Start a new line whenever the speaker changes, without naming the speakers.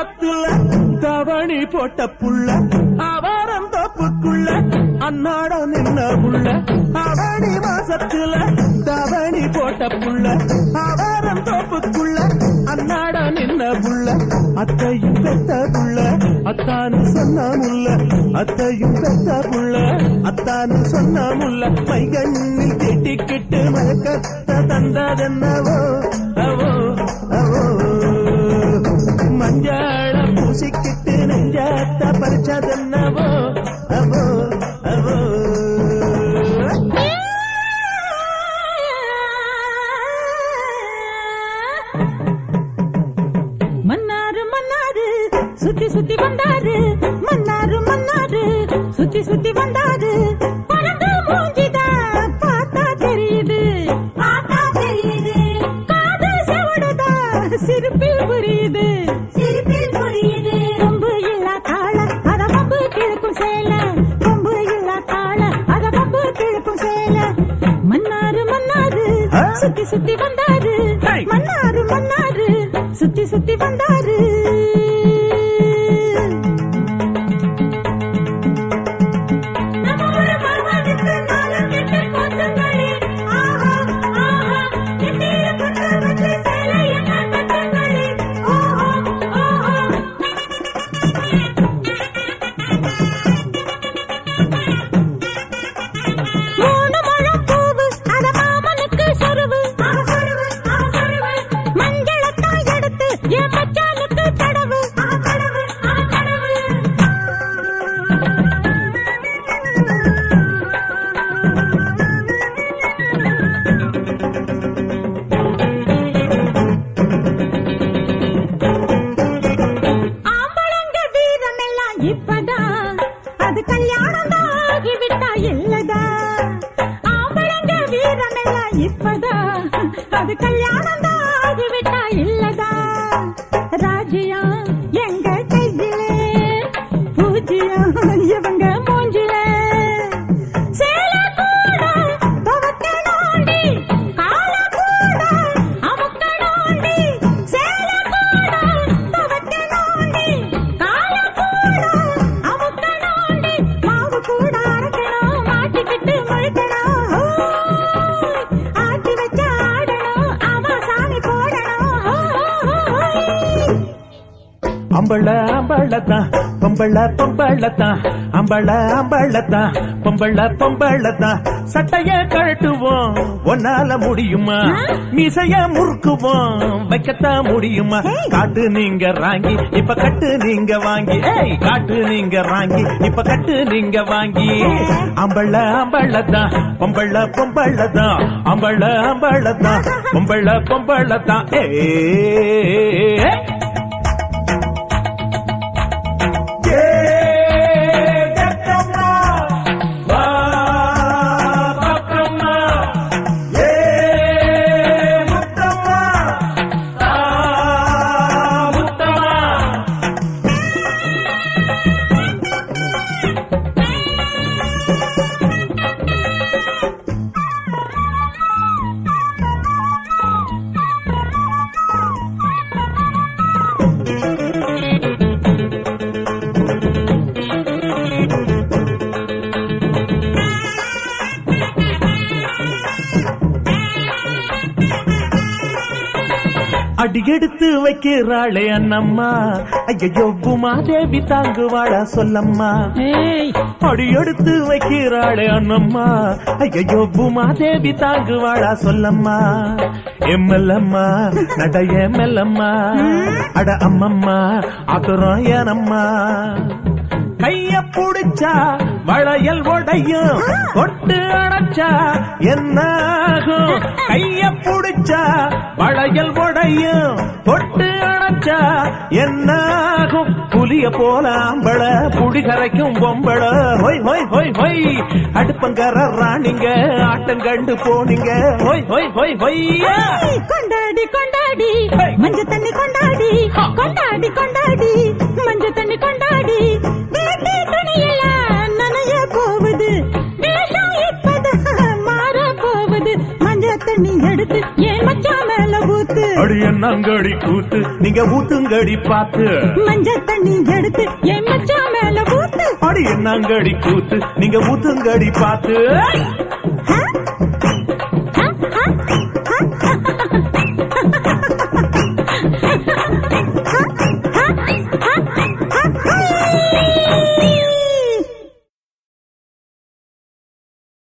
மாசத்துல தவணி போட்ட புள்ள அவரம் தோப்புக்குள்ள அன்னாட நின்ன புள்ள அவனி மாசத்துல தவணி போட்ட புள்ள அவரம் தோப்புக்குள்ள அன்னாட நின்ன புள்ள அத்தையும் பெத்த புள்ள அத்தானு சொன்ன முல்ல அத்தையும் பெத்த புள்ள அத்தானு சொன்ன முல்ல மைகண்ணில் திட்டிக்கிட்டு மயக்கத்த தந்ததென்னவோ அவோ அவோ மஞ்சள பூசிக்கிட்டு நெஞ்சாத்த பறிச்சதென்னவோ அவோ அவோ
மன்னாரு மன்னாரு சுத்தி சுத்தி வந்தாரு மன்னாரு மன்னாரு சுத்தி சுத்தி வந்தாரு பறந்து மூஞ்சிதான் பார்த்தா தெரியுது பார்த்தா தெரியுது காது செவடுதா சிரிப்பில் புரியுது சிரிப்பில் புரியுது கொம்பு இல்லா கால அத கொம்பு கிழக்கும் சேல கொம்பு இல்லா கால அத கொம்பு கிழக்கும் சேல மன்னாரு மன்னாரு
ஆ?
சுத்தி சுத்தி வந்தாரு
ஹை!
மன்னாரு மன்னாரு சுத்தி சுத்தி வந்தாரு நம்ம ஒரு மருமகனுக்கு நாளும் கெட்டு போச்சுங்களே. ஆஹா, ஆஹா, நெத்தியில பொட்டு வச்சு சேலை என்ன கட்டுங்களே. ஓஹோ, ஓஹோ. மூணு முழம் பூவு அத மாமனுக்கு சொருவு மஞ்சளத்தான் எடுத்து என் மச்சானுக்கு தடவு தடவு தடவு ஆம்பளங்க வீரம் எல்லாம் இப்பதான் அது கல்யாணம் தான் ஆகிவிட்டா இல்லதா ஆம்பளங்க வீரம் எல்லாம் இப்பதான் அது கல்யாணம் தான் ஆகிவிட்டா இல்லதா ராஜ்யம் எங்க கையிலே பூஜ்யம் இவங்க மூஞ்சிலே சேல கூட துவக்கணோண்டி கால கூட அமுக்கணோண்டி சேல கூட துவக்கணோண்டி கால கூட அமுக்கணோண்டி மாவு கூட அரைக்கணும் மாட்டிக்கிட்டு முழிக்கணும் ஹோய். ஆட்டி வச்ச ஆடணும் ஆமா சாமி போடணும் ஹோய்.
அம்பள அம்பளத்தான் பொம்பள பொம்பளத்தான் அம்பள அம்பளத்தான் பொம்பள பொம்பளத்தான் சட்டைய கழட்டுவோம் ஒன்னால முடியுமா மீசைய முறுக்குவோம் வைக்கத்தான் முடியுமா காட்டு நீங்க ராங்கி இப்ப கட்டு நீங்க வாங்கி ஏய் காட்டு நீங்க ராங்கி இப்ப கட்டு நீங்க வாங்கி அம்பள அம்பளத்தான் பொம்பள பொம்பளத்தான் அம்பள அம்பளத்தான் பொம்பள பொம்பளத்தான் ஏ அடி எடுத்து வைக்கிறாளே அண்ணம்மா ஐயோ பூமாதேவி தாங்குவாளா சொல்லம்மா
ஏய்
அடி எடுத்து வைக்கிறாளே அண்ணம்மா ஐயோ பூமாதேவி தாங்குவாளா சொல்லம்மா எம்மெல்லம்மா நடைய மெல்லம்மா அட அம்மம்மா அப்புறம் ஏனம்மா கைய புடிச்சா வளையல் உடையும் கொட்டு அணைச்சா என்ன ஆகும் கைய புடிச்சா வளையல் உடையும் கொட்டு அணைச்சா என்ன ஆகும் புலிய போல ஆம்பள புடி கரைக்கும் பொம்பள ஹொய் ஹொய் ஹொய் ஹொய் அடுப்பங்கர ராணிங்க ஆட்டம் கண்டு போனீங்க ஹொய் ஹொய் ஹொய் ஹொய்யா
ஏய், கொண்டாடி கொண்டாடி
ஏய்.
மஞ்ச தண்ணி கொண்டாடி
ஹா.
கொண்டாடி கொண்டாடி மஞ்ச தண்ணி கொண்டாடி வேட்டி துணியெல்லாம் நனைய போகுது வேஷம் இப்பதான் மாற போகுது மஞ்ச தண்ணி எடுத்து ஏன் மச்சான் மேல ஊத்து
அடி என்னங்கடி கூத்து நீங்க ஊத்துங்கடி பாத்து
மஞ்சள் தண்ணி எடுத்து என் மச்சான் மேல ஊத்து
அடி என்னங்கடி கூத்து நீங்க ஊத்துங்கடி பாத்து